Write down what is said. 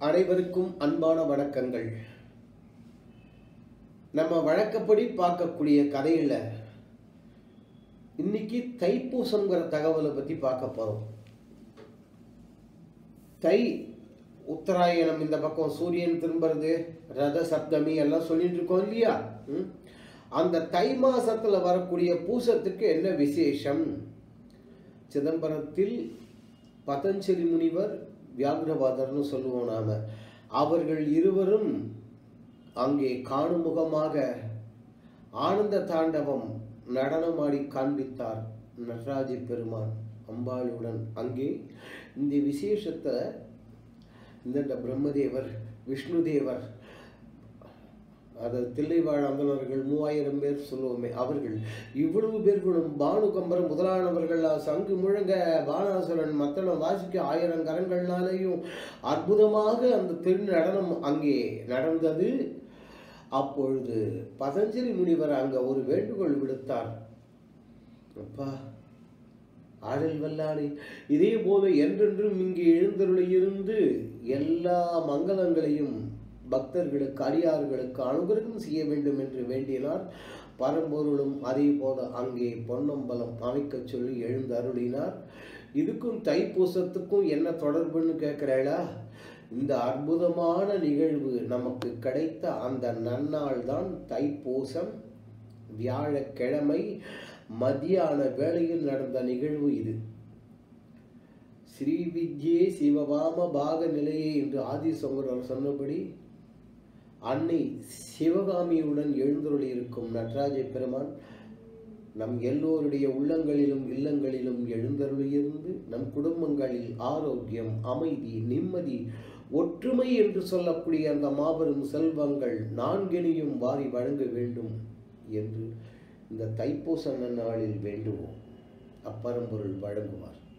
அனைவருக்கும் அன்பான வணக்கங்கள் நம்ம வழக்கப்படி பார்க்கக்கூடிய கதையில் இன்னைக்கு தைப்பூசங்கிற தகவலை பற்றி பார்க்க போகிறோம் தை உத்தராயணம் இந்த பக்கம் சூரியன் திரும்புறது ரத சப்தமி எல்லாம் சொல்லிட்டு இருக்கோம் இல்லையா ம்? அந்த தை மாசத்துல வரக்கூடிய பூசத்துக்கு என்ன விசேஷம் சிதம்பரத்தில் பதஞ்சலி முனிவர் வியாகிரவாதர்னு சொல்லுவோம் நாம அவர்கள் இருவரும் அங்கே காணுமுகமாக ஆனந்த தாண்டவம் நடனமாடி காண்பித்தார் நடராஜ பெருமான் அம்பாளுடன் அங்கே இந்த விசேஷத்தை இந்த பிரம்மதேவர் விஷ்ணுதேவர் அது தில்லைவாழ் அந்தனர்கள் மூவாயிரம் பேர் சொல்லுவோமே அவர்கள் இவ்வளவு பேர்களும் பானுகம்பரம் முதலானவர்கள் சங்கு முழங்க பானாசுரன் மத்தளம் வாசிக்க ஆயிரம் கரங்கள்னாலேயும் அற்புதமாக அந்த திரு நடனம் அங்கே நடந்தது அப்பொழுது பதஞ்சலி முனிவர் அங்க ஒரு வேண்டுகோள் விடுத்தார் அப்பா ஆடல் வல்லானே இதே போல என்றென்றும் இங்கே எழுந்தருளியிருந்து எல்லா மங்களங்களையும் பக்தர்களுக்கு அடியார்களுக்கு அனுகிரகம் செய்ய வேண்டும் என்று வேண்டினார் பரம்பொருளும் அதே போல அங்கே பொன்னம்பலம் அமைக்க சொல்லி எழுந்து அருளினார் இதுக்கும் தைப்பூசத்துக்கும் என்ன தொடர்புன்னு கேட்குறேளா இந்த அற்புதமான நிகழ்வு நமக்கு கிடைத்த அந்த நன்னாள் தான் தைப்பூசம் வியாழக்கிழமை மதியான வேளையில் நடந்த நிகழ்வு இது ஸ்ரீவித்யே சிவபாம பாக நிலையே என்று ஆதிசங்கரர் சொன்னபடி அன்னை சிவகாமியுடன் எழுந்தருளி இருக்கும் நடராஜ பெருமான் நம் எல்லோருடைய உள்ளங்களிலும் இல்லங்களிலும் எழுந்தருளியிருந்து நம் குடும்பங்களில் ஆரோக்கியம் அமைதி நிம்மதி ஒற்றுமை என்று சொல்லக்கூடிய அந்த மாபெரும் செல்வங்கள் நான்கெனியும் வாரி வழங்க வேண்டும் என்று இந்த தைப்பூச நாளில் வேண்டுவோம் அப்பரம்பொருள் வழங்குவார்